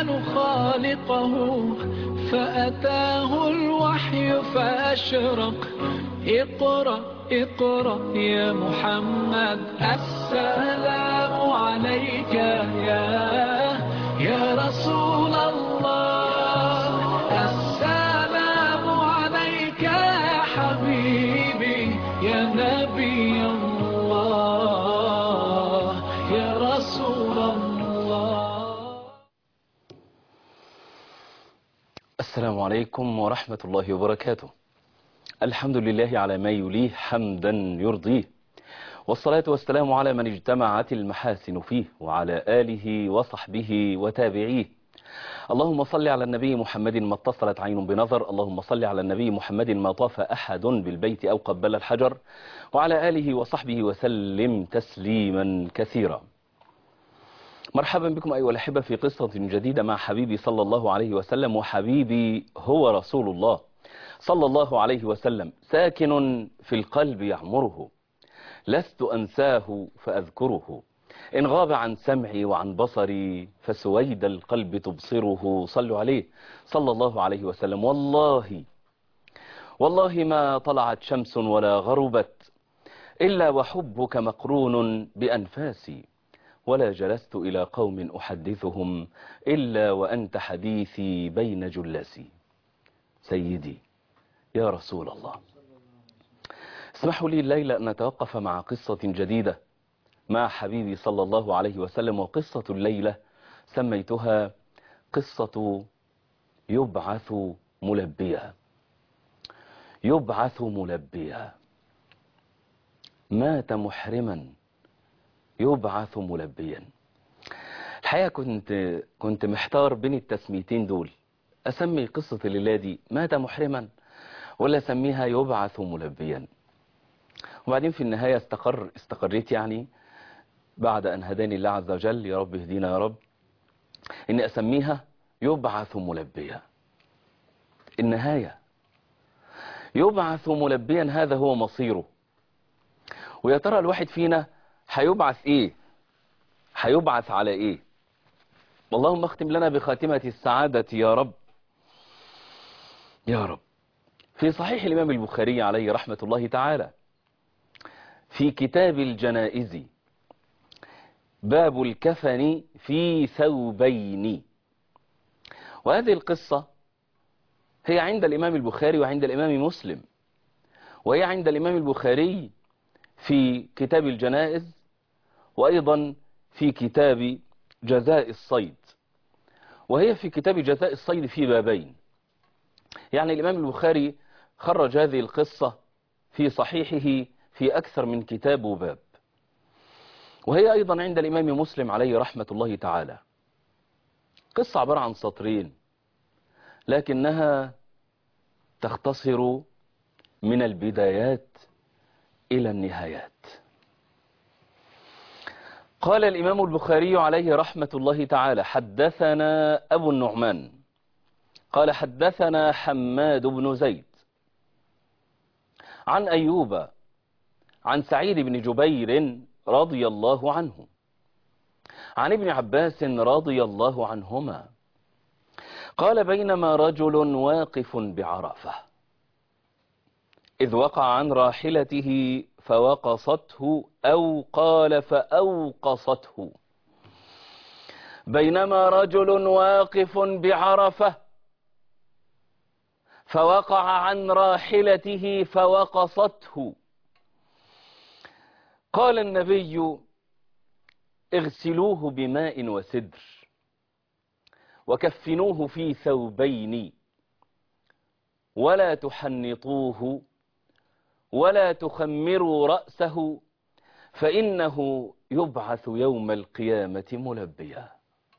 الرحمن خالقه فأتاه الوحي فأشرق اقرأ اقرأ يا محمد السلام عليك يا يا رسول الله السلام عليك يا حبيبي يا نبي الله يا رسول الله السلام عليكم ورحمة الله وبركاته الحمد لله على ما يليه حمدا يرضيه والصلاة والسلام على من اجتمعت المحاسن فيه وعلى آله وصحبه وتابعيه اللهم صل على النبي محمد ما اتصلت عين بنظر اللهم صل على النبي محمد ما طاف أحد بالبيت أو قبل الحجر وعلى آله وصحبه وسلم تسليما كثيرا مرحبا بكم أيها الأحبة في قصة جديدة مع حبيبي صلى الله عليه وسلم وحبيبي هو رسول الله صلى الله عليه وسلم ساكن في القلب يعمره لست أنساه فأذكره إن غاب عن سمعي وعن بصري فسويد القلب تبصره صلوا عليه صلى الله عليه وسلم والله والله ما طلعت شمس ولا غربت إلا وحبك مقرون بأنفاسي ولا جلست إلى قوم أحدثهم إلا وأنت حديثي بين جلاسي سيدي يا رسول الله اسمحوا لي الليلة أن نتوقف مع قصة جديدة مع حبيبي صلى الله عليه وسلم وقصة الليلة سميتها قصة يبعث ملبيا يبعث ملبيا مات محرما يبعث ملبيا الحقيقة كنت كنت محتار بين التسميتين دول أسمي قصة الليلة دي مات محرما ولا أسميها يبعث ملبيا وبعدين في النهاية استقر استقريت يعني بعد أن هداني الله عز وجل يا رب اهدينا يا رب إني أسميها يبعث ملبيا النهاية يبعث ملبيا هذا هو مصيره ويا ترى الواحد فينا هيبعث ايه هيبعث على ايه اللهم اختم لنا بخاتمة السعادة يا رب يا رب في صحيح الإمام البخاري عليه رحمة الله تعالى في كتاب الجنائز باب الكفن في ثوبين وهذه القصة هي عند الإمام البخاري وعند الإمام مسلم وهي عند الإمام البخاري في كتاب الجنائز وأيضا في كتاب جزاء الصيد وهي في كتاب جزاء الصيد في بابين يعني الإمام البخاري خرج هذه القصة في صحيحه في أكثر من كتاب وباب وهي أيضا عند الإمام مسلم عليه رحمة الله تعالى قصة عبارة عن سطرين لكنها تختصر من البدايات إلى النهايات قال الإمام البخاري عليه رحمة الله تعالى حدثنا أبو النعمان قال حدثنا حماد بن زيد عن أيوب عن سعيد بن جبير رضي الله عنه عن ابن عباس رضي الله عنهما قال بينما رجل واقف بعرفة إذ وقع عن راحلته فوقصته أو قال فأوقصته بينما رجل واقف بعرفة فوقع عن راحلته فوقصته قال النبي اغسلوه بماء وسدر وكفنوه في ثوبين ولا تحنطوه ولا تخمروا رأسه فإنه يبعث يوم القيامة ملبيا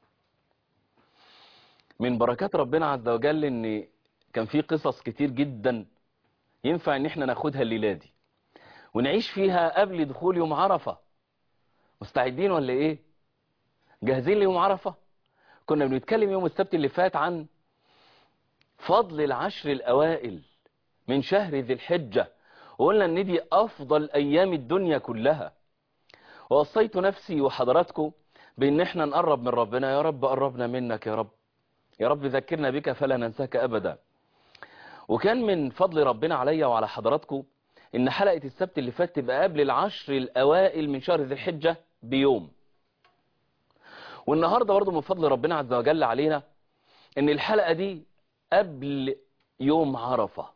من بركات ربنا عز وجل ان كان في قصص كتير جدا ينفع ان احنا ناخدها الليلة دي ونعيش فيها قبل دخول يوم عرفة مستعدين ولا ايه جاهزين ليوم عرفة كنا بنتكلم يوم السبت اللي فات عن فضل العشر الأوائل من شهر ذي الحجة وقلنا ان دي افضل ايام الدنيا كلها ووصيت نفسي وحضراتكم بان احنا نقرب من ربنا يا رب قربنا منك يا رب يا رب ذكرنا بك فلا ننساك أبدا وكان من فضل ربنا عليا وعلى حضراتكم إن حلقة السبت اللي فات تبقى قبل العشر الأوائل من شهر ذي الحجة بيوم والنهاردة برضو من فضل ربنا عز وجل علينا إن الحلقة دي قبل يوم عرفة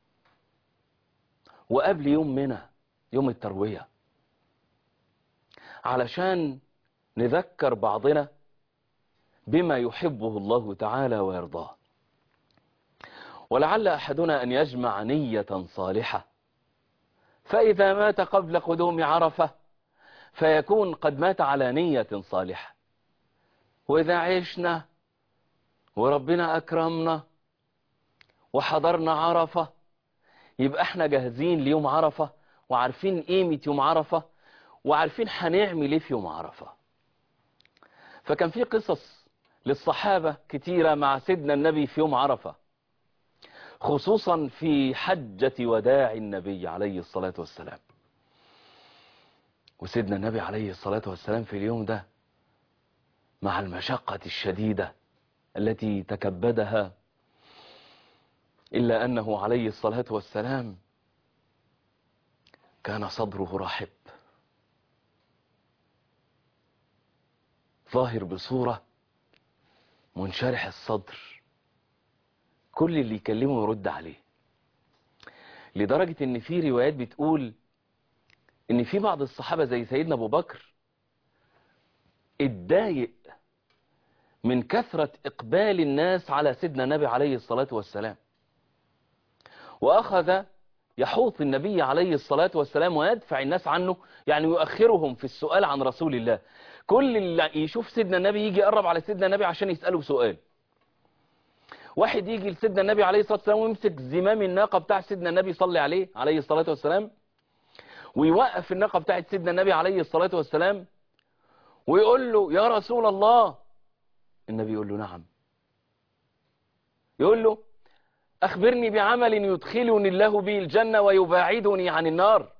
وقبل يوم منى يوم التروية علشان نذكر بعضنا بما يحبه الله تعالى ويرضاه ولعل أحدنا أن يجمع نية صالحة فإذا مات قبل قدوم عرفة فيكون قد مات على نية صالحة وإذا عشنا وربنا أكرمنا وحضرنا عرفة يبقى احنا جاهزين ليوم عرفة وعارفين قيمة يوم عرفة وعارفين هنعمل ايه في يوم عرفة فكان في قصص للصحابة كتيرة مع سيدنا النبي في يوم عرفة خصوصا في حجة وداع النبي عليه الصلاة والسلام وسيدنا النبي عليه الصلاة والسلام في اليوم ده مع المشقة الشديدة التي تكبدها إلا أنه عليه الصلاة والسلام كان صدره رحب ظاهر بصورة منشرح الصدر كل اللي يكلمه يرد عليه لدرجة ان في روايات بتقول ان في بعض الصحابة زي سيدنا ابو بكر اتضايق من كثرة اقبال الناس على سيدنا النبي عليه الصلاة والسلام واخذ يحوط النبي عليه الصلاة والسلام ويدفع الناس عنه يعني يؤخرهم في السؤال عن رسول الله كل اللي يشوف سيدنا النبي يجي يقرب على سيدنا النبي عشان يسأله سؤال واحد يجي لسيدنا النبي عليه الصلاة والسلام ويمسك زمام الناقة بتاع سيدنا النبي يصلي عليه عليه الصلاة والسلام ويوقف الناقة بتاعت سيدنا النبي عليه الصلاة والسلام ويقول له يا رسول الله النبي يقول له نعم يقول له أخبرني بعمل يدخلني الله به الجنة ويباعدني عن النار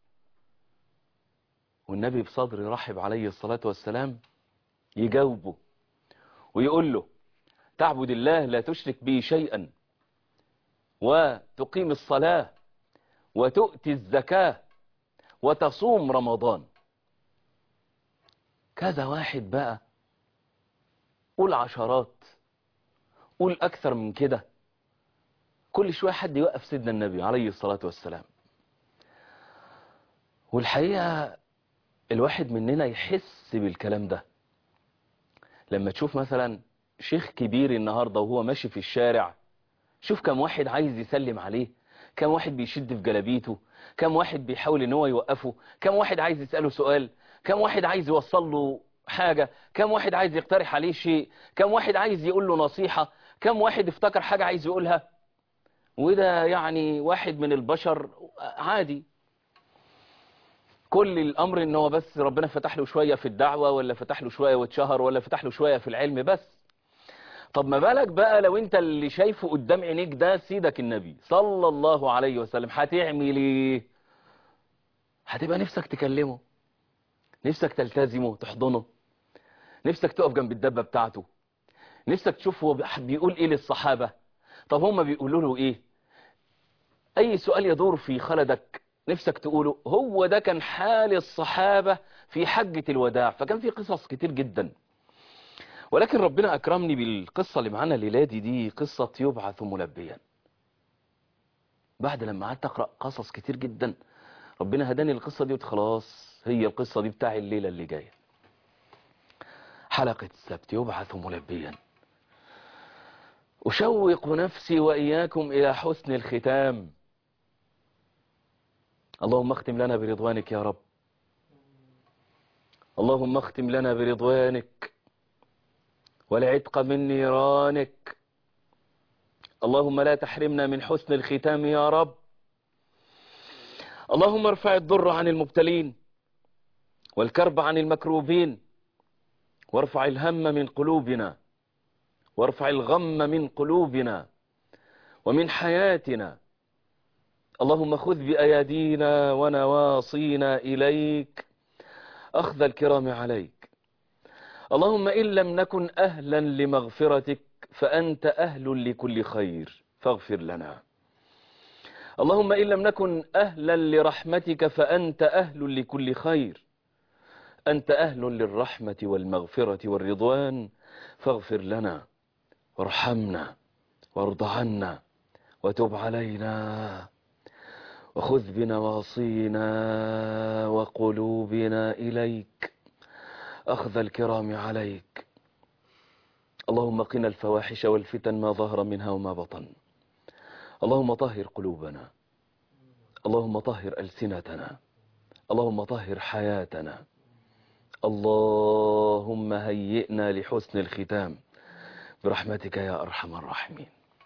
والنبي بصدر رحب عليه الصلاة والسلام يجاوبه ويقول له تعبد الله لا تشرك به شيئا وتقيم الصلاة وتؤتي الزكاة وتصوم رمضان كذا واحد بقى قول عشرات قول أكثر من كده كل شوية حد يوقف سيدنا النبي عليه الصلاة والسلام والحقيقة الواحد مننا يحس بالكلام ده لما تشوف مثلا شيخ كبير النهاردة وهو ماشي في الشارع شوف كم واحد عايز يسلم عليه كم واحد بيشد في جلابيته كم واحد بيحاول ان هو يوقفه كم واحد عايز يسأله سؤال كم واحد عايز يوصل له حاجة كم واحد عايز يقترح عليه شيء كم واحد عايز يقول له نصيحة كم واحد افتكر حاجة عايز يقولها وده يعني واحد من البشر عادي كل الامر ان هو بس ربنا فتح له شوية في الدعوة ولا فتح له شوية واتشهر ولا فتح له شوية في العلم بس طب ما بالك بقى لو انت اللي شايفه قدام عينيك ده سيدك النبي صلى الله عليه وسلم هتعمل ايه هتبقى نفسك تكلمه نفسك تلتزمه تحضنه نفسك تقف جنب الدبة بتاعته نفسك تشوف هو بيقول ايه للصحابة طب هم بيقولوا له ايه اي سؤال يدور في خلدك نفسك تقوله هو ده كان حال الصحابة في حجة الوداع فكان في قصص كتير جدا ولكن ربنا أكرمني بالقصة اللي معانا الليلة دي دي قصة يبعث ملبيا بعد لما قعدت أقرأ قصص كتير جدا ربنا هداني القصة دي خلاص هي القصة دي بتاع الليلة اللي جاية حلقة السبت يبعث ملبيا أشوق نفسي وإياكم إلى حسن الختام اللهم اختم لنا برضوانك يا رب اللهم اختم لنا برضوانك والعتق من نيرانك اللهم لا تحرمنا من حسن الختام يا رب اللهم ارفع الضر عن المبتلين والكرب عن المكروبين وارفع الهم من قلوبنا وارفع الغم من قلوبنا ومن حياتنا اللهم خذ بأيادينا ونواصينا إليك أخذ الكرام عليك اللهم إن لم نكن أهلا لمغفرتك فأنت أهل لكل خير فاغفر لنا اللهم إن لم نكن أهلا لرحمتك فأنت أهل لكل خير أنت أهل للرحمة والمغفرة والرضوان فاغفر لنا وارحمنا وارض عنا وتب علينا وخذ بنواصينا وقلوبنا إليك أخذ الكرام عليك اللهم قنا الفواحش والفتن ما ظهر منها وما بطن اللهم طهر قلوبنا اللهم طهر ألسنتنا اللهم طهر حياتنا اللهم هيئنا لحسن الختام برحمتك يا أرحم الراحمين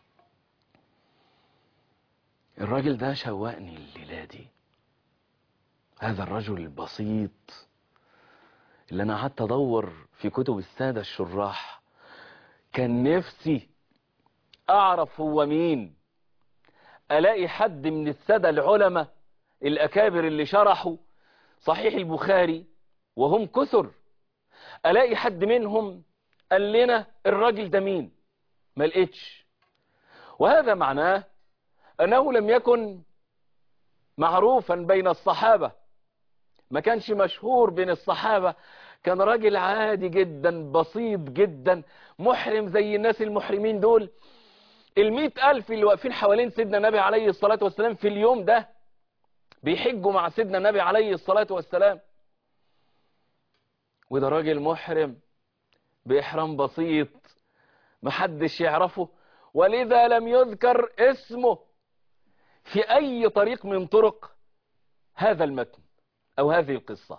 الراجل ده شوقني الليلة دي هذا الرجل البسيط اللي أنا قعدت أدور في كتب السادة الشراح كان نفسي أعرف هو مين ألاقي حد من السادة العلماء الأكابر اللي شرحوا صحيح البخاري وهم كثر ألاقي حد منهم قال لنا الراجل ده مين ما لقيتش وهذا معناه أنه لم يكن معروفا بين الصحابة ما كانش مشهور بين الصحابة كان راجل عادي جدا بسيط جدا محرم زي الناس المحرمين دول المئة ألف اللي واقفين حوالين سيدنا النبي عليه الصلاة والسلام في اليوم ده بيحجوا مع سيدنا النبي عليه الصلاة والسلام وده راجل محرم بإحرام بسيط محدش يعرفه ولذا لم يذكر اسمه في أي طريق من طرق هذا المتن أو هذه القصة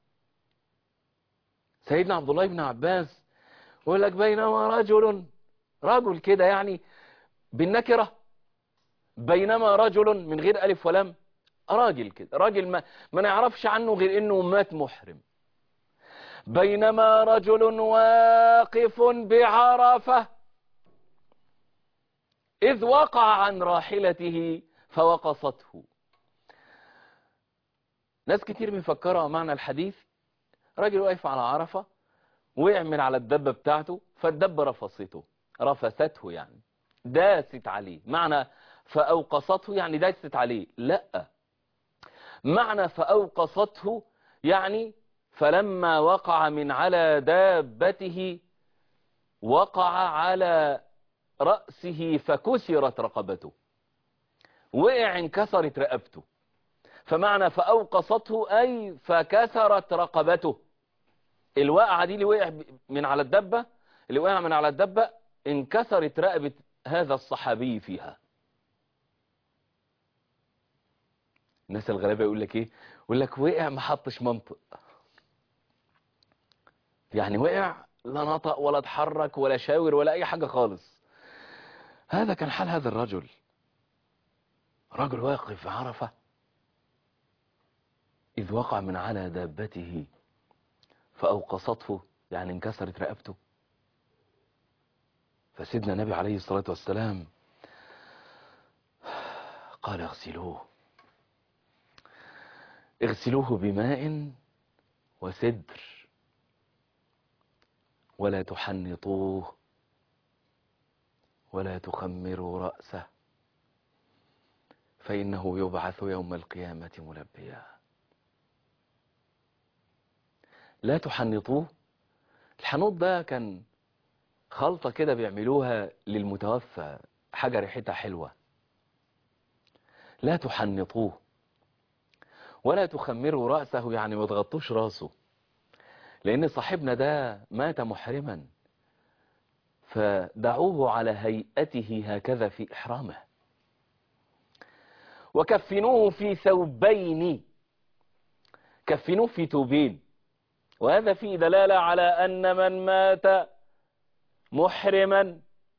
سيدنا عبد الله بن عباس يقول لك بينما رجل رجل كده يعني بالنكرة بينما رجل من غير ألف ولم راجل كده راجل ما, ما نعرفش عنه غير انه مات محرم بينما رجل واقف بعرفة إذ وقع عن راحلته فوقصته ناس كتير بيفكروا معنى الحديث راجل واقف على عرفة وقع من على الدبة بتاعته فالدبة رفصته رفسته يعني داست عليه معنى فأوقصته يعني داست عليه لا معنى فأوقصته يعني فلما وقع من على دابته وقع على رأسه فكسرت رقبته وقع انكسرت رقبته فمعنى فأوقصته أي فكسرت رقبته الوقعة دي اللي وقع من على الدبة اللي وقع من على الدبة انكسرت رقبة هذا الصحابي فيها الناس الغلابة يقول لك ايه يقول لك وقع ما حطش منطق يعني وقع لا نطق ولا اتحرك ولا شاور ولا اي حاجة خالص هذا كان حال هذا الرجل رجل واقف في عرفة إذ وقع من على دابته فأوقصته يعني انكسرت رقبته فسيدنا النبي عليه الصلاة والسلام قال اغسلوه اغسلوه بماء وسدر ولا تحنطوه ولا تخمروا رأسه فإنه يبعث يوم القيامة ملبيا لا تحنطوه الحنوط ده كان خلطة كده بيعملوها للمتوفى حاجة ريحتها حلوة لا تحنطوه ولا تخمروا رأسه يعني ما تغطوش راسه لأن صاحبنا ده مات محرما فدعوه على هيئته هكذا في إحرامه وكفنوه في ثوبين كفنوه في ثوبين وهذا فيه دلالة على أن من مات محرما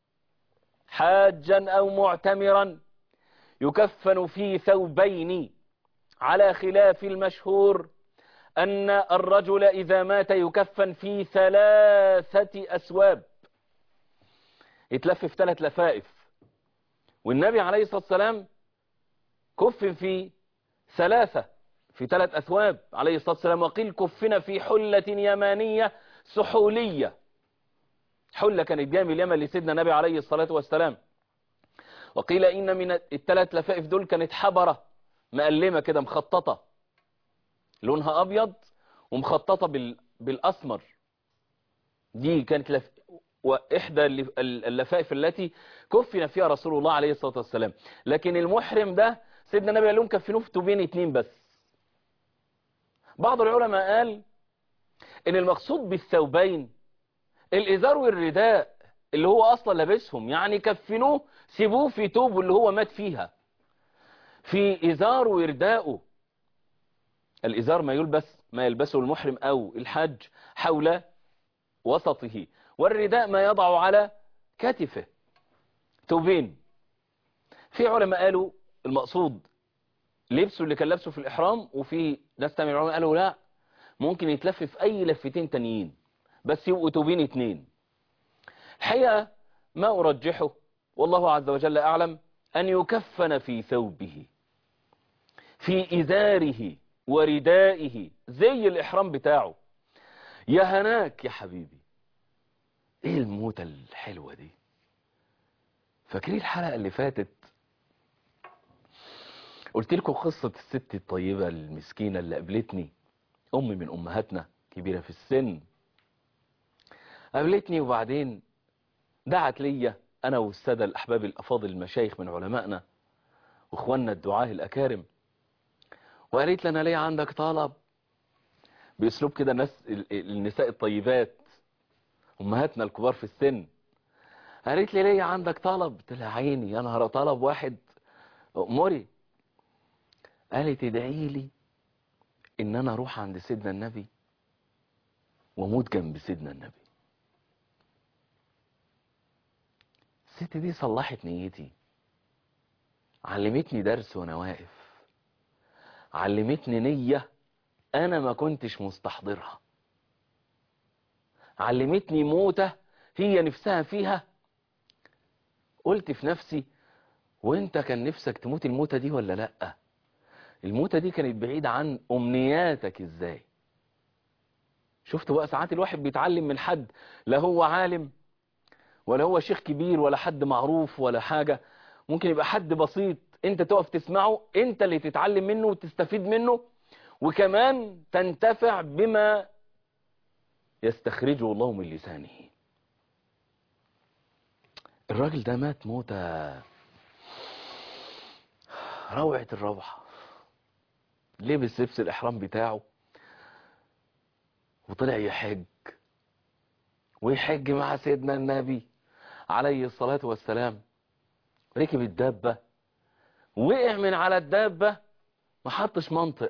حاجا أو معتمرا يكفن في ثوبين على خلاف المشهور أن الرجل إذا مات يكفن في ثلاثة أسواب يتلف في ثلاث لفائف والنبي عليه الصلاة والسلام كفن في ثلاثة في ثلاث أثواب عليه الصلاة والسلام وقيل كفن في حلة يمانية سحولية حلة كانت جايه من اليمن لسيدنا النبي عليه الصلاة والسلام وقيل إن من الثلاث لفائف دول كانت حبرة مقلمة كده مخططة لونها أبيض ومخططة بال... بالأسمر دي كانت لف... وإحدى اللفائف التي كفن فيها رسول الله عليه الصلاة والسلام لكن المحرم ده سيدنا النبي قال لهم كفنوه في توبين اتنين بس بعض العلماء قال ان المقصود بالثوبين الازار والرداء اللي هو اصلا لابسهم يعني كفنوه سيبوه في توب اللي هو مات فيها في ازار ورداءه الازار ما يلبس ما يلبسه المحرم او الحج حول وسطه والرداء ما يضع على كتفه توبين في علماء قالوا المقصود لبسه اللي كان لابسه في الإحرام وفي ناس تانيين العلماء قالوا لا ممكن يتلف في أي لفتين تانيين بس يبقوا توبين اتنين الحقيقة ما أرجحه والله عز وجل أعلم أن يكفن في ثوبه في إزاره وردائه زي الإحرام بتاعه يا هناك يا حبيبي ايه الموتة الحلوة دي فاكرين الحلقة اللي فاتت قلت لكم قصة الست الطيبة المسكينة اللي قابلتني أم من أمهاتنا كبيرة في السن قابلتني وبعدين دعت لي أنا والسادة الأحباب الأفاضل المشايخ من علمائنا وإخواننا الدعاه الأكارم وقالت لنا ليه عندك طلب بأسلوب كده الناس النساء الطيبات أمهاتنا الكبار في السن قالت لي ليه عندك طلب قلت لها عيني يا نهار طلب واحد أمري قالت ادعي لي ان انا اروح عند سيدنا النبي واموت جنب سيدنا النبي الست دي صلحت نيتي علمتني درس وانا واقف علمتني نية انا ما كنتش مستحضرها علمتني موتة هي نفسها فيها قلت في نفسي وانت كان نفسك تموت الموتة دي ولا لأ الموتة دي كانت بعيدة عن أمنياتك إزاي شفتوا بقى ساعات الواحد بيتعلم من حد لا هو عالم ولا هو شيخ كبير ولا حد معروف ولا حاجة ممكن يبقى حد بسيط انت تقف تسمعه انت اللي تتعلم منه وتستفيد منه وكمان تنتفع بما يستخرجه الله من لسانه الراجل ده مات موتة روعة الروعة لبس لبس الإحرام بتاعه وطلع يحج ويحج مع سيدنا النبي عليه الصلاة والسلام ركب الدابة وقع من على الدابة ما حطش منطق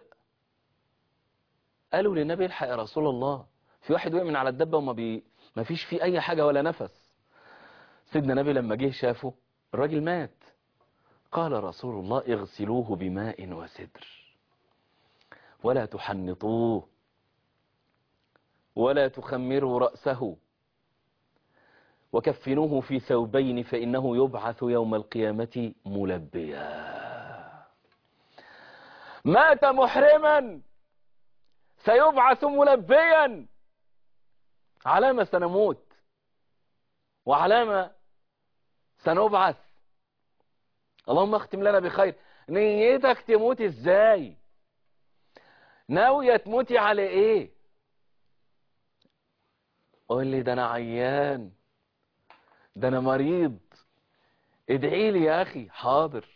قالوا للنبي الحق يا رسول الله في واحد وقع من على الدابة وما بي ما فيش فيه أي حاجة ولا نفس سيدنا النبي لما جه شافه الراجل مات قال رسول الله اغسلوه بماء وسدر ولا تحنطوه ولا تخمروا رأسه وكفنوه في ثوبين فإنه يبعث يوم القيامة ملبيا مات محرما سيبعث ملبيا علامة سنموت وعلامة سنبعث اللهم اختم لنا بخير نيتك تموت ازاي ناوية تموتي على ايه قول لي ده انا عيان ده انا مريض ادعي لي يا اخي حاضر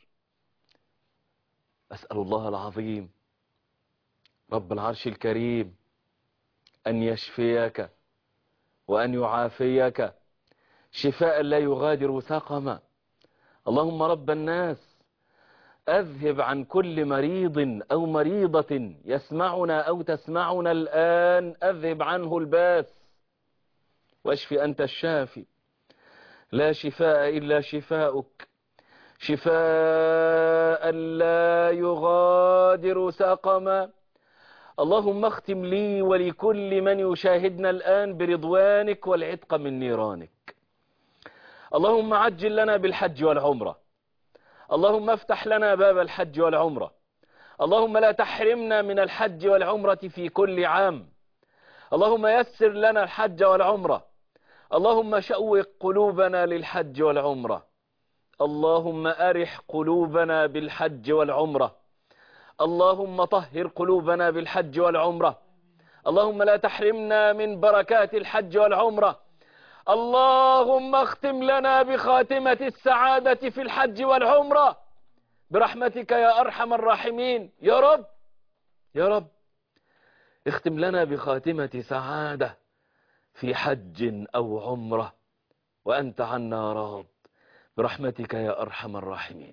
اسأل الله العظيم رب العرش الكريم ان يشفيك وان يعافيك شفاء لا يغادر سقما اللهم رب الناس أذهب عن كل مريض أو مريضة يسمعنا أو تسمعنا الآن أذهب عنه الباس واشف أنت الشافي لا شفاء إلا شفاؤك شفاء لا يغادر سقما اللهم اختم لي ولكل من يشاهدنا الآن برضوانك والعتق من نيرانك اللهم عجل لنا بالحج والعمرة اللهم افتح لنا باب الحج والعمرة اللهم لا تحرمنا من الحج والعمرة في كل عام اللهم يسر لنا الحج والعمرة اللهم شوق قلوبنا للحج والعمرة اللهم أرح قلوبنا بالحج والعمرة اللهم طهر قلوبنا بالحج والعمرة اللهم لا تحرمنا من بركات الحج والعمرة اللهم اختم لنا بخاتمة السعادة في الحج والعمرة برحمتك يا أرحم الراحمين يا رب يا رب اختم لنا بخاتمة سعادة في حج أو عمرة وأنت عنا راض برحمتك يا أرحم الراحمين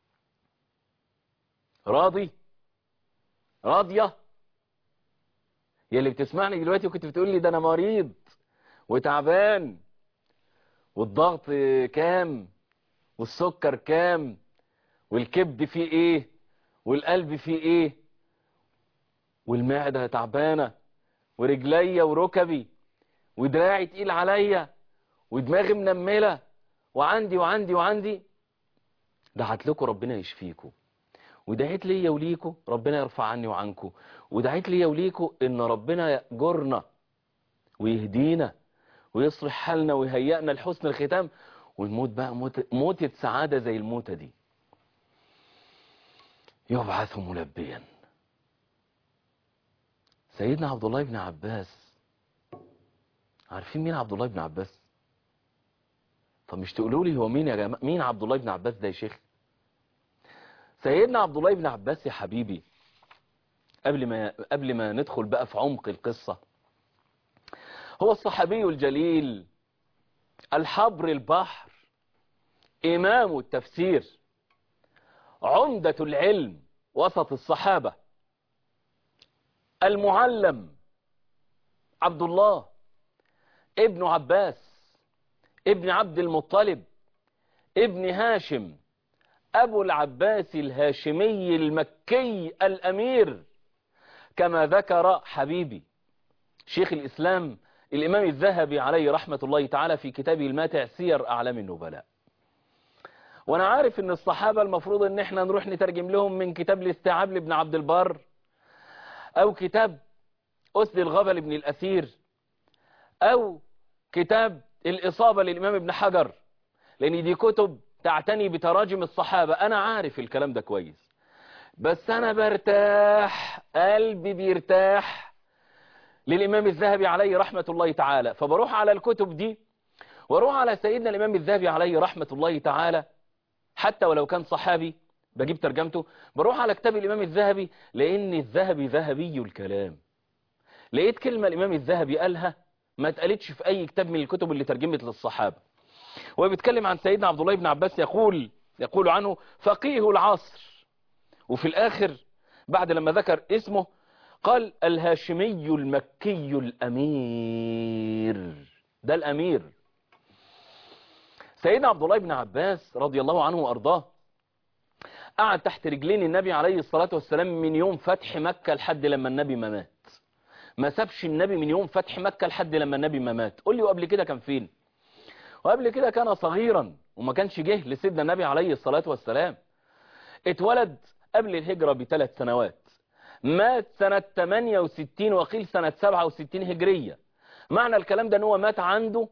راضي راضية يا اللي بتسمعني دلوقتي وكنت بتقول لي ده أنا مريض وتعبان والضغط كام والسكر كام والكبد فيه ايه والقلب فيه ايه والمعدة تعبانة ورجليا وركبي ودراعي تقيل عليا ودماغي منملة وعندي وعندي وعندي دعت لكم ربنا يشفيكم ودعيت ليا وليكم ربنا يرفع عني وعنكم ودعيت ليا وليكم ان ربنا يأجرنا ويهدينا ويصلح حالنا ويهيئنا لحسن الختام ونموت بقى موت موتة سعادة زي الموتة دي يبعث ملبيا سيدنا عبد الله بن عباس عارفين مين عبد الله بن عباس طب مش تقولوا لي هو مين يا جماعه مين عبد الله بن عباس ده يا شيخ سيدنا عبد الله بن عباس يا حبيبي قبل ما قبل ما ندخل بقى في عمق القصة هو الصحابي الجليل الحبر البحر إمام التفسير عمدة العلم وسط الصحابة المعلم عبد الله ابن عباس ابن عبد المطلب ابن هاشم أبو العباس الهاشمي المكي الأمير كما ذكر حبيبي شيخ الإسلام الإمام الذهبي عليه رحمة الله تعالى في كتابه الماتع سير أعلام النبلاء وأنا عارف أن الصحابة المفروض أن احنا نروح نترجم لهم من كتاب الاستيعاب لابن عبد البر أو كتاب أسد الغبل ابن الأثير أو كتاب الإصابة للإمام ابن حجر لأن دي كتب تعتني بتراجم الصحابة أنا عارف الكلام ده كويس بس أنا برتاح قلبي بيرتاح للإمام الذهبي عليه رحمة الله تعالى فبروح على الكتب دي واروح على سيدنا الإمام الذهبي عليه رحمة الله تعالى حتى ولو كان صحابي بجيب ترجمته بروح على كتاب الإمام الذهبي لأن الذهبي ذهبي الكلام لقيت كلمة الإمام الذهبي قالها ما اتقالتش في أي كتاب من الكتب اللي ترجمت للصحابة وبيتكلم عن سيدنا عبد الله بن عباس يقول يقول عنه فقيه العصر وفي الآخر بعد لما ذكر اسمه قال الهاشمي المكي الأمير ده الأمير سيدنا عبد الله بن عباس رضي الله عنه وأرضاه قعد تحت رجلين النبي عليه الصلاة والسلام من يوم فتح مكة لحد لما النبي ما مات ما سابش النبي من يوم فتح مكة لحد لما النبي ما مات قول لي وقبل كده كان فين وقبل كده كان صغيرا وما كانش جه لسيدنا النبي عليه الصلاة والسلام اتولد قبل الهجرة بثلاث سنوات مات سنة 68 وقيل سنة 67 هجرية معنى الكلام ده ان هو مات عنده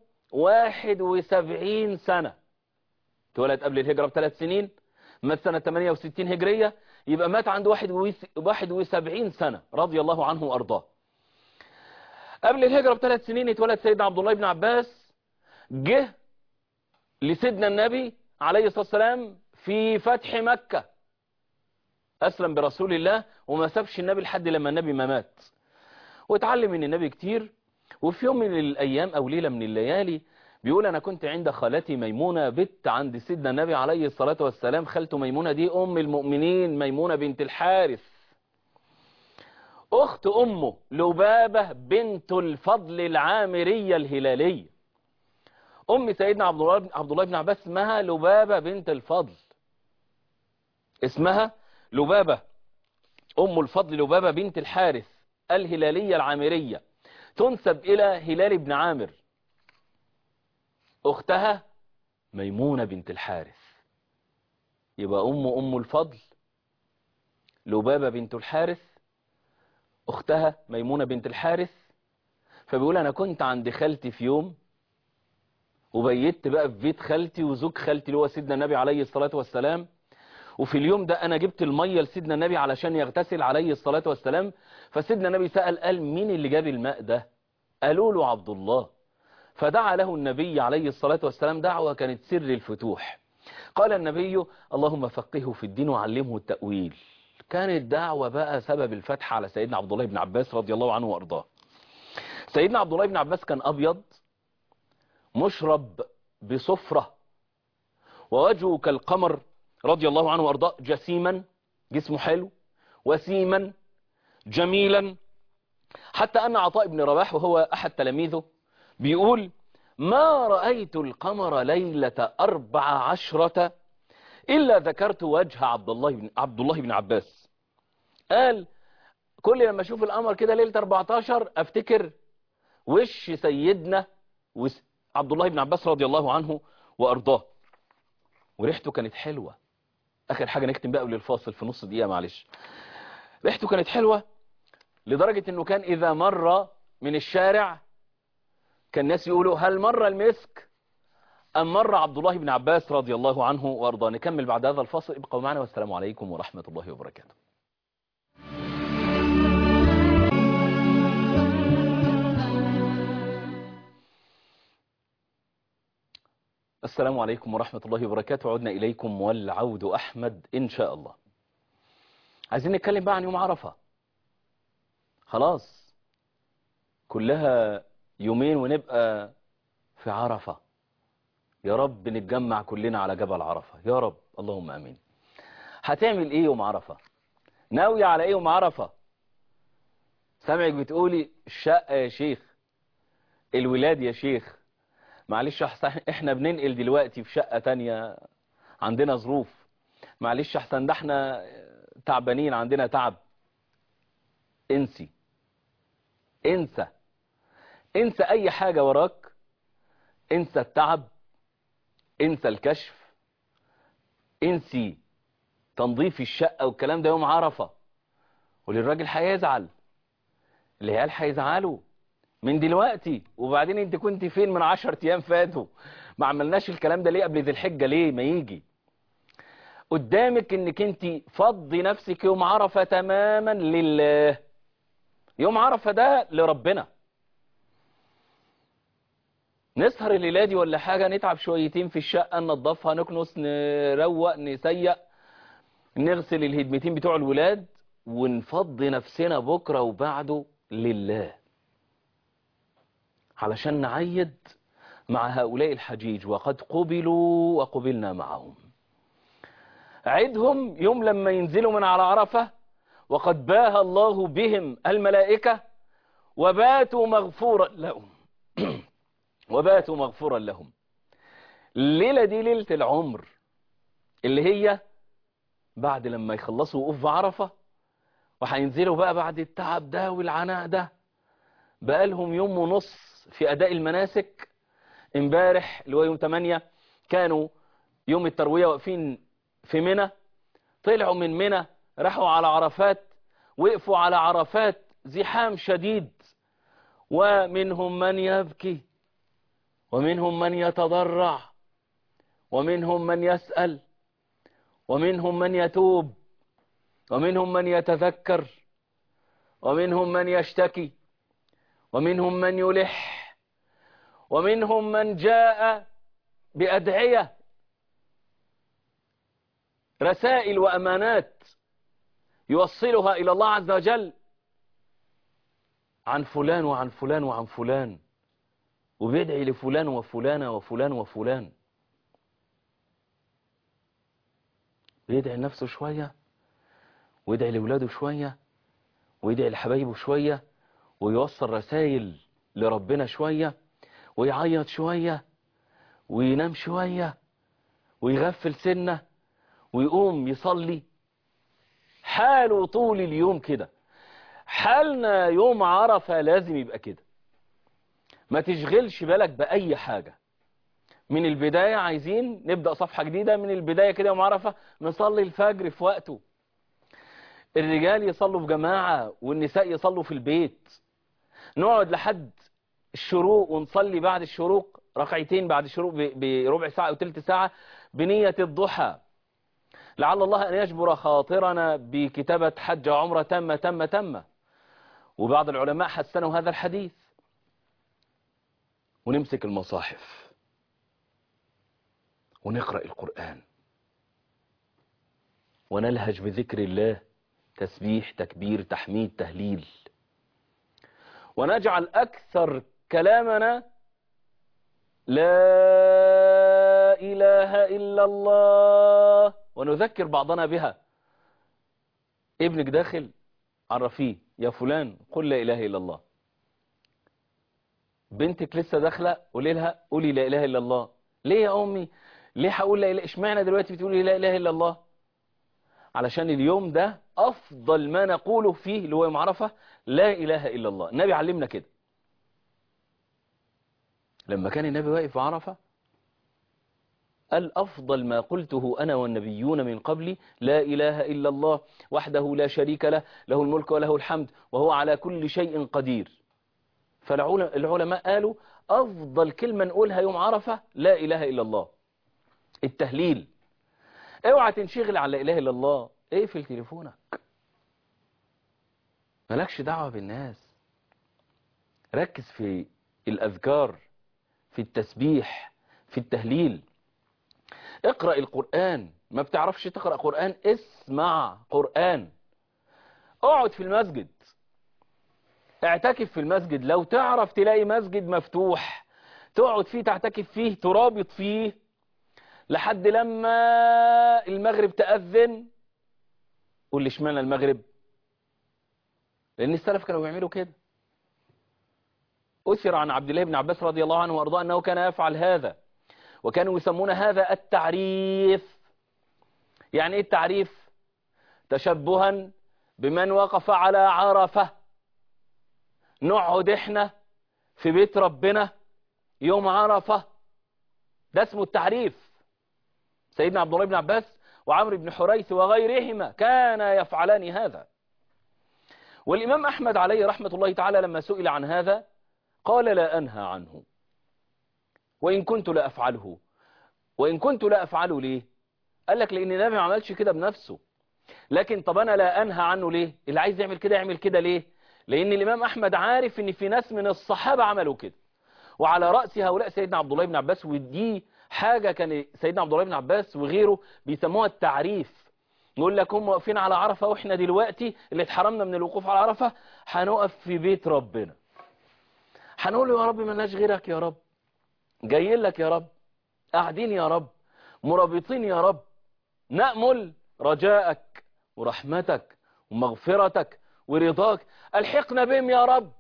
71 سنة اتولد قبل الهجرة بثلاث سنين مات سنة 68 هجرية يبقى مات عنده 71 سنة رضي الله عنه وأرضاه قبل الهجرة بثلاث سنين اتولد سيدنا عبد الله بن عباس جه لسيدنا النبي عليه الصلاة والسلام في فتح مكة أسلم برسول الله وما سابش النبي لحد لما النبي ما مات واتعلم من النبي كتير وفي يوم من الأيام أو ليلة من الليالي بيقول أنا كنت عند خالتي ميمونة بت عند سيدنا النبي عليه الصلاة والسلام خالته ميمونة دي أم المؤمنين ميمونة بنت الحارث أخت أمه لبابة بنت الفضل العامرية الهلالية أم سيدنا عبد الله عبد الله بن عباس اسمها لبابة بنت الفضل اسمها لبابة أم الفضل لبابة بنت الحارث الهلالية العامرية تنسب إلى هلال بن عامر أختها ميمونة بنت الحارث يبقى أم أم الفضل لبابة بنت الحارث أختها ميمونة بنت الحارث فبيقول أنا كنت عند خالتي في يوم وبيت بقى في بيت خالتي وزوج خالتي اللي هو سيدنا النبي عليه الصلاة والسلام وفي اليوم ده انا جبت المية لسيدنا النبي علشان يغتسل عليه الصلاة والسلام فسيدنا النبي سأل قال مين اللي جاب الماء ده قالوا له عبد الله فدعا له النبي عليه الصلاة والسلام دعوة كانت سر الفتوح قال النبي اللهم فقهه في الدين وعلمه التأويل كانت دعوة بقى سبب الفتح على سيدنا عبد الله بن عباس رضي الله عنه وارضاه سيدنا عبد الله بن عباس كان أبيض مشرب بصفرة ووجهه كالقمر رضي الله عنه وارضاه جسيما جسمه حلو وسيما جميلا حتى أن عطاء بن رباح وهو أحد تلاميذه بيقول ما رأيت القمر ليلة أربع عشرة إلا ذكرت وجه عبد الله بن, عبد الله بن عباس قال كل لما أشوف القمر كده ليلة 14 أفتكر وش سيدنا عبد الله بن عباس رضي الله عنه وأرضاه وريحته كانت حلوة آخر حاجة نختم بقى للفاصل في نص دقيقة معلش ريحته كانت حلوة لدرجة أنه كان إذا مر من الشارع كان الناس يقولوا هل مر المسك أم مر عبد الله بن عباس رضي الله عنه وأرضاه نكمل بعد هذا الفاصل ابقوا معنا والسلام عليكم ورحمة الله وبركاته السلام عليكم ورحمة الله وبركاته عدنا إليكم والعود أحمد إن شاء الله عايزين نتكلم بقى عن يوم عرفة خلاص كلها يومين ونبقى في عرفة يا رب نتجمع كلنا على جبل عرفة يا رب اللهم امين هتعمل ايه يوم عرفة ناوية على ايه يوم عرفة سامعك بتقولي الشقة يا شيخ الولاد يا شيخ معلش احنا بننقل دلوقتي في شقة تانية عندنا ظروف معلش احسن ده احنا تعبانين عندنا تعب انسي انسى انسى اي حاجة وراك انسى التعب انسى الكشف انسي تنظيف الشقة والكلام ده يوم عرفة وللراجل هيزعل العيال هيزعلوا من دلوقتي وبعدين انت كنت فين من عشر ايام فاتوا ما عملناش الكلام ده ليه قبل ذي الحجة ليه ما يجي قدامك انك انت فضي نفسك يوم عرفة تماما لله يوم عرفة ده لربنا نسهر الليلة دي ولا حاجة نتعب شويتين في الشقة ننضفها نكنس نروق نسيق نغسل الهدمتين بتوع الولاد ونفضي نفسنا بكرة وبعده لله علشان نعيد مع هؤلاء الحجيج وقد قبلوا وقبلنا معهم عدهم يوم لما ينزلوا من على عرفة وقد باهى الله بهم الملائكة وباتوا مغفورا لهم وباتوا مغفورا لهم الليلة دي ليلة العمر اللي هي بعد لما يخلصوا وقوف عرفة وهينزلوا بقى بعد التعب ده والعناء ده بقالهم يوم ونص في أداء المناسك امبارح اللي هو يوم 8 كانوا يوم التروية واقفين في منى طلعوا من منى راحوا على عرفات وقفوا على عرفات زحام شديد ومنهم من يبكي ومنهم من يتضرع ومنهم من يسأل ومنهم من يتوب ومنهم من يتذكر ومنهم من يشتكي ومنهم من يلح ومنهم من جاء بأدعية رسائل وأمانات يوصلها إلى الله عز وجل عن فلان وعن فلان وعن فلان وبيدعي لفلان وفلانة وفلان وفلان بيدعي لنفسه شوية ويدعي لولاده شوية ويدعي لحبايبه شوية ويوصل رسائل لربنا شوية ويعيط شوية وينام شوية ويغفل سنة ويقوم يصلي حاله طول اليوم كده حالنا يوم عرفة لازم يبقى كده ما تشغلش بالك بأي حاجة من البداية عايزين نبدأ صفحة جديدة من البداية كده يوم عرفة نصلي الفجر في وقته الرجال يصلوا في جماعة والنساء يصلوا في البيت نقعد لحد الشروق ونصلي بعد الشروق ركعتين بعد الشروق ب- بربع ساعة أو تلت ساعة بنية الضحى لعل الله أن يجبر خاطرنا بكتابة حج وعمرة تامة تامة تامة وبعض العلماء حسنوا هذا الحديث ونمسك المصاحف ونقرأ القرآن ونلهج بذكر الله تسبيح تكبير تحميد تهليل ونجعل أكثر كلامنا لا إله إلا الله ونذكر بعضنا بها ابنك داخل عرفيه يا فلان قل لا إله إلا الله بنتك لسه داخله قولي لها قولي لا إله إلا الله ليه يا أمي ليه هقول لا إله اشمعنى دلوقتي بتقولي لا إله إلا الله علشان اليوم ده أفضل ما نقوله فيه اللي هو يوم عرفة لا إله إلا الله النبي علمنا كده لما كان النبي واقف في عرفة قال أفضل ما قلته أنا والنبيون من قبلي لا إله إلا الله وحده لا شريك له له الملك وله الحمد وهو على كل شيء قدير فالعلماء قالوا أفضل كلمة نقولها يوم عرفة لا إله إلا الله التهليل اوعى تنشغل على لا إله إلا الله اقفل تليفونك مالكش دعوة بالناس ركز في الأذكار في التسبيح في التهليل اقرأ القرآن ما بتعرفش تقرأ قرآن اسمع قرآن اقعد في المسجد اعتكف في المسجد لو تعرف تلاقي مسجد مفتوح تقعد فيه تعتكف فيه ترابط فيه لحد لما المغرب تأذن قول لي اشمعنى المغرب لأن السلف كانوا بيعملوا كده أثر عن عبد الله بن عباس رضي الله عنه وأرضاه أنه كان يفعل هذا وكانوا يسمون هذا التعريف يعني ايه التعريف تشبها بمن وقف على عرفة نقعد احنا في بيت ربنا يوم عرفة ده اسمه التعريف سيدنا عبد الله بن عباس وعمرو بن حريث وغيرهما كان يفعلان هذا والإمام أحمد عليه رحمة الله تعالى لما سئل عن هذا قال لا أنهى عنه وإن كنت لا أفعله وإن كنت لا أفعله ليه قال لك لأن النبي ما عملش كده بنفسه لكن طب أنا لا أنهى عنه ليه اللي عايز يعمل كده يعمل كده ليه لأن الإمام أحمد عارف إن في ناس من الصحابة عملوا كده وعلى رأس هؤلاء سيدنا عبد الله بن عباس ودي حاجة كان سيدنا عبد الله بن عباس وغيره بيسموها التعريف يقول لك هم واقفين على عرفة واحنا دلوقتي اللي اتحرمنا من الوقوف على عرفة هنقف في بيت ربنا هنقول له يا رب ملناش غيرك يا رب جايين لك يا رب قاعدين يا رب مرابطين يا رب نأمل رجاءك ورحمتك ومغفرتك ورضاك الحقنا بهم يا رب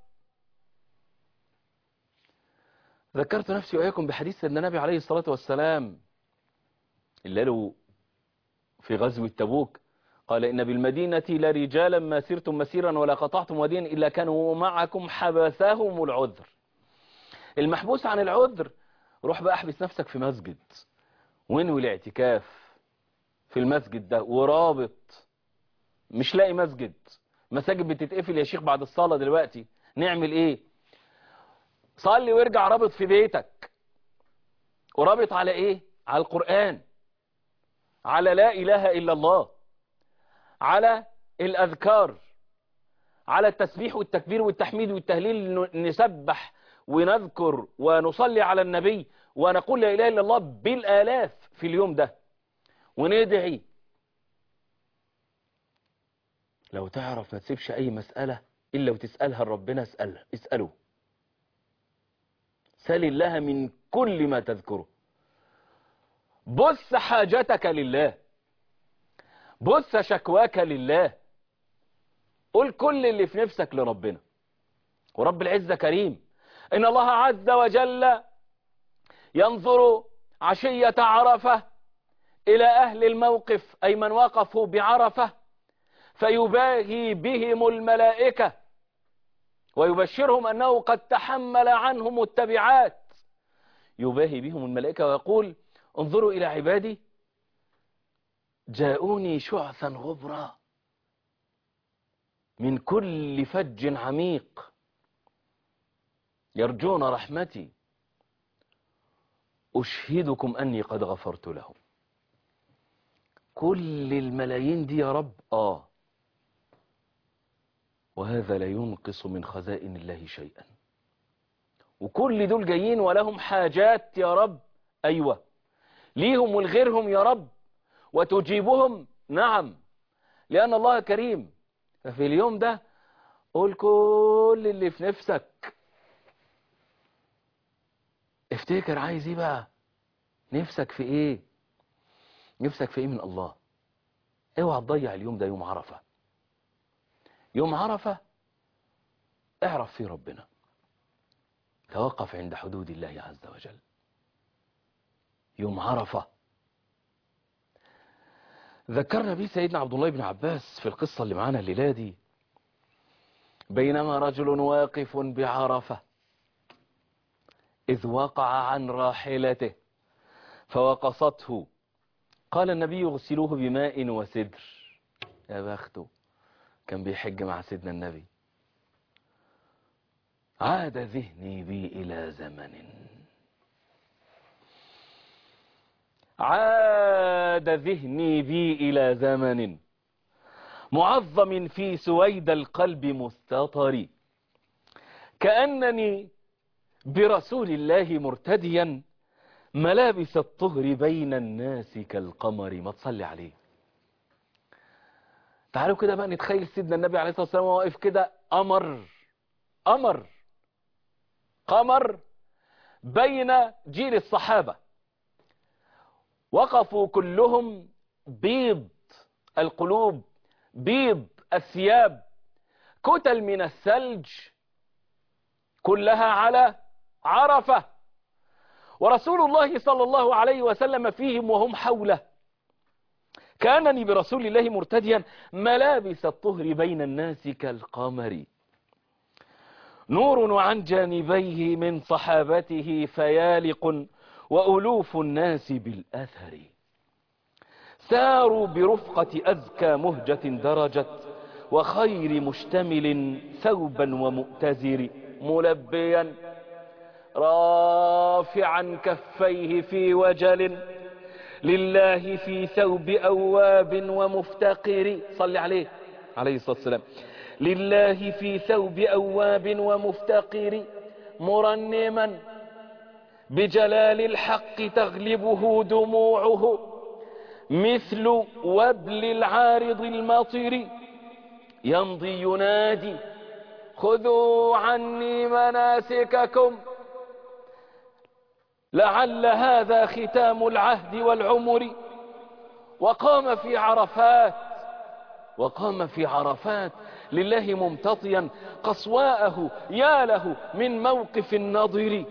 ذكرت نفسي وإياكم بحديث سيدنا النبي عليه الصلاة والسلام اللي له في غزو تبوك قال إن بالمدينة لرجالا ما سرتم مسيرا ولا قطعتم وديا إلا كانوا معكم حبسهم العذر المحبوس عن العذر روح بقى احبس نفسك في مسجد وانوي الاعتكاف في المسجد ده ورابط مش لاقي مسجد مساجد بتتقفل يا شيخ بعد الصلاة دلوقتي نعمل ايه صلي وارجع رابط في بيتك ورابط على ايه على القرآن على لا اله الا الله على الاذكار على التسبيح والتكبير والتحميد والتهليل نسبح ونذكر ونصلي على النبي ونقول لا إله إلا الله بالآلاف في اليوم ده وندعي لو تعرف ما تسيبش أي مسألة إلا وتسألها ربنا اسأله اسأله سل الله من كل ما تذكره بث حاجتك لله بث شكواك لله قل كل اللي في نفسك لربنا ورب العزة كريم إن الله عز وجل ينظر عشية عرفة إلى أهل الموقف أي من وقفوا بعرفة فيباهي بهم الملائكة ويبشرهم أنه قد تحمل عنهم التبعات يباهي بهم الملائكة ويقول انظروا إلى عبادي جاءوني شعثا غبرا من كل فج عميق يرجون رحمتي أشهدكم أني قد غفرت لهم كل الملايين دي يا رب آه وهذا لا ينقص من خزائن الله شيئا وكل دول جايين ولهم حاجات يا رب أيوة ليهم ولغيرهم يا رب وتجيبهم نعم لأن الله كريم ففي اليوم ده قول كل اللي في نفسك افتكر عايز ايه بقى نفسك في ايه نفسك في ايه من الله اوعى تضيع اليوم ده يوم عرفة يوم عرفة اعرف فيه ربنا توقف عند حدود الله عز وجل يوم عرفة ذكرنا به سيدنا عبد الله بن عباس في القصة اللي معانا الليلة دي بينما رجل واقف بعرفة إذ وقع عن راحلته فوقصته قال النبي اغسلوه بماء وسدر يا بخته كان بيحج مع سيدنا النبي عاد ذهني بي إلى زمن عاد ذهني بي إلى زمن معظم في سويد القلب مستطر كأنني برسول الله مرتديا ملابس الطهر بين الناس كالقمر ما تصلي عليه تعالوا كده بقى نتخيل سيدنا النبي عليه الصلاة والسلام واقف كده قمر قمر قمر بين جيل الصحابة وقفوا كلهم بيض القلوب بيض الثياب كتل من الثلج كلها على عرفة ورسول الله صلى الله عليه وسلم فيهم وهم حوله كانني برسول الله مرتديا ملابس الطهر بين الناس كالقمر نور عن جانبيه من صحابته فيالق وألوف الناس بالأثر ساروا برفقة أزكى مهجة درجت وخير مشتمل ثوبا ومؤتزر ملبيا رافعا كفيه في وجل لله في ثوب أواب ومفتقر صل عليه عليه الصلاة والسلام لله في ثوب أواب ومفتقر مرنما بجلال الحق تغلبه دموعه مثل وبل العارض المطر يمضي ينادي خذوا عني مناسككم لعل هذا ختام العهد والعمر وقام في عرفات وقام في عرفات لله ممتطيا قصواءه يا له من موقف النظر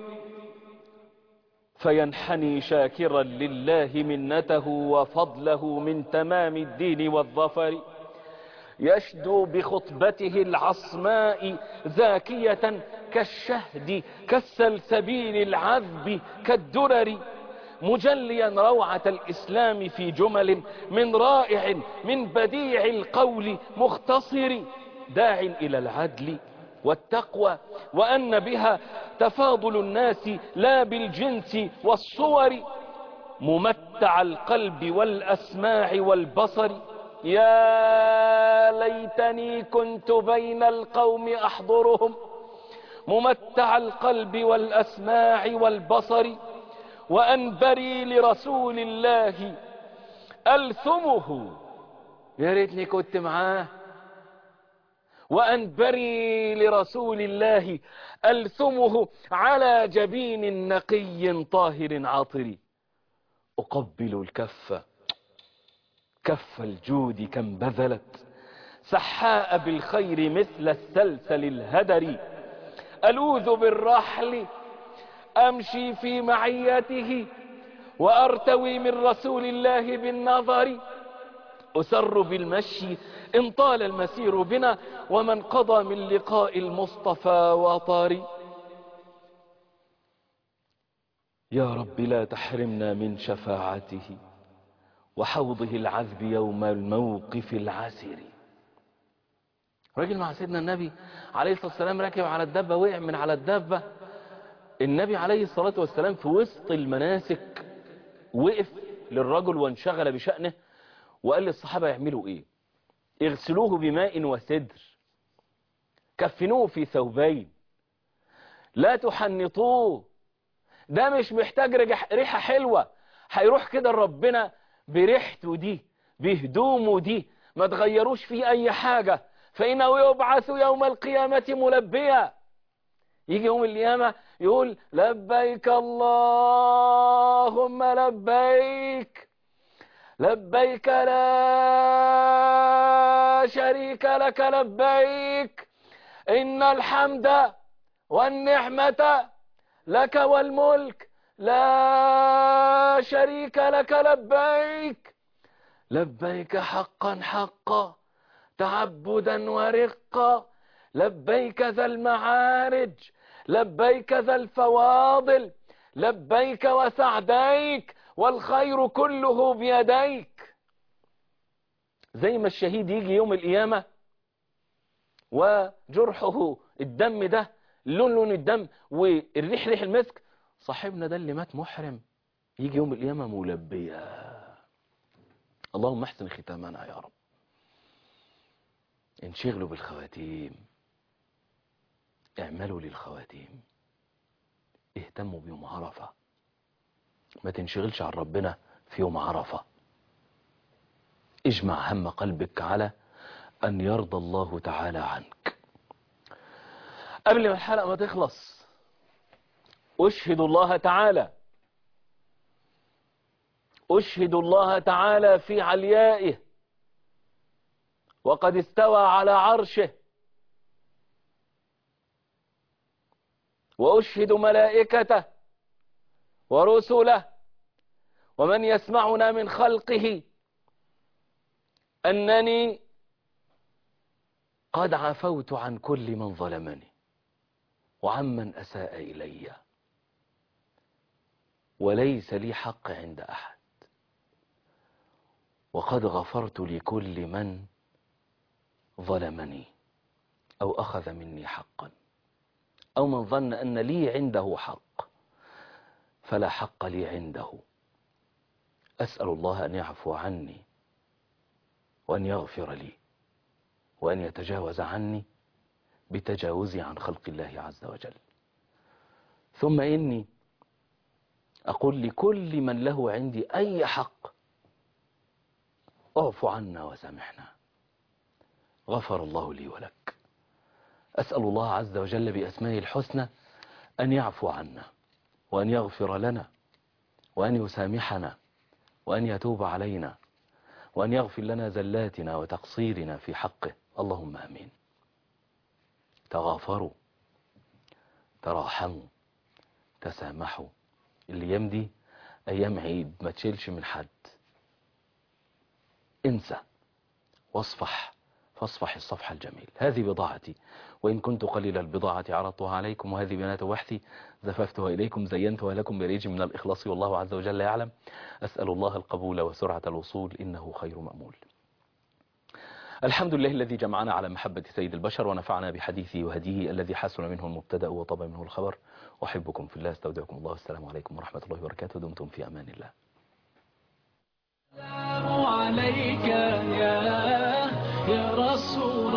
فينحني شاكرا لله منته وفضله من تمام الدين والظفر يشدو بخطبته العصماء زاكية كالشهد كالسلسبيل العذب كالدرر مجليا روعة الإسلام في جمل من رائع من بديع القول مختصر داع إلى العدل والتقوى وأن بها تفاضل الناس لا بالجنس والصور ممتع القلب والأسماع والبصر يا ليتني كنت بين القوم أحضرهم ممتع القلب والأسماع والبصر وأنبري لرسول الله ألثمه يا ريتني كنت معاه وأنبري لرسول الله ألثمه على جبين نقي طاهر عاطر أقبل الكف كف الجود كم بذلت سحاء بالخير مثل السلسل الهدر ألوذ بالرحل أمشي في معيته وأرتوي من رسول الله بالنظر أسر بالمشي إن طال المسير بنا ومن قضى من لقاء المصطفى وطاري يا رب لا تحرمنا من شفاعته وحوضه العذب يوم الموقف العسر راجل مع سيدنا النبي عليه الصلاة والسلام راكب على الدابة وقع من على الدابة النبي عليه الصلاة والسلام في وسط المناسك وقف للرجل وانشغل بشأنه وقال للصحابة يعملوا ايه اغسلوه بماء وسدر كفنوه في ثوبين لا تحنطوه ده مش محتاج رجح- ريحة حلوة هيروح كده لربنا بريحته دي بهدومه دي ما تغيروش فيه اي حاجة فإنه يبعث يوم القيامة ملبيا يجي يوم القيامة يقول لبيك اللهم لبيك لبيك لا شريك لك لبيك إن الحمد والنعمة لك والملك لا شريك لك لبيك لبيك حقا حقا تعبدا ورقا لبيك ذا المعارج لبيك ذا الفواضل لبيك وسعديك والخير كله بيديك زي ما الشهيد يجي يوم القيامة وجرحه الدم ده لون لون الدم والريح ريح المسك صاحبنا ده اللي مات محرم يجي يوم القيامة ملبيا اللهم احسن ختامنا يا رب انشغلوا بالخواتيم اعملوا للخواتيم اهتموا بيوم عرفة ما تنشغلش عن ربنا في يوم عرفة اجمع هم قلبك على أن يرضى الله تعالى عنك قبل ما الحلقة ما تخلص أشهد الله تعالى أشهد الله تعالى في عليائه وقد استوى على عرشه وأشهد ملائكته ورسله ومن يسمعنا من خلقه أنني قد عفوت عن كل من ظلمني وعمن أساء إلي وليس لي حق عند أحد وقد غفرت لكل من ظلمني أو أخذ مني حقا أو من ظن أن لي عنده حق فلا حق لي عنده أسأل الله أن يعفو عني وأن يغفر لي وأن يتجاوز عني بتجاوزي عن خلق الله عز وجل ثم إني أقول لكل من له عندي أي حق اعفو عنا وسامحنا غفر الله لي ولك أسأل الله عز وجل بأسمائه الحسنى أن يعفو عنا وأن يغفر لنا وأن يسامحنا وأن يتوب علينا وأن يغفر لنا زلاتنا وتقصيرنا في حقه اللهم أمين تغافروا تراحموا تسامحوا الأيام دي أيام عيد ما تشيلش من حد انسى واصفح فاصفح الصفح الجميل هذه بضاعتي وإن كنت قليل البضاعة عرضتها عليكم وهذه بنات وحثي زففتها إليكم زينتها لكم بريج من الإخلاص والله عز وجل يعلم أسأل الله القبول وسرعة الوصول إنه خير مأمول الحمد لله الذي جمعنا على محبة سيد البشر ونفعنا بحديثه وهديه الذي حسن منه المبتدأ وطاب منه الخبر أحبكم في الله استودعكم الله والسلام عليكم ورحمة الله وبركاته دمتم في أمان الله السلام عليك يا يا رسول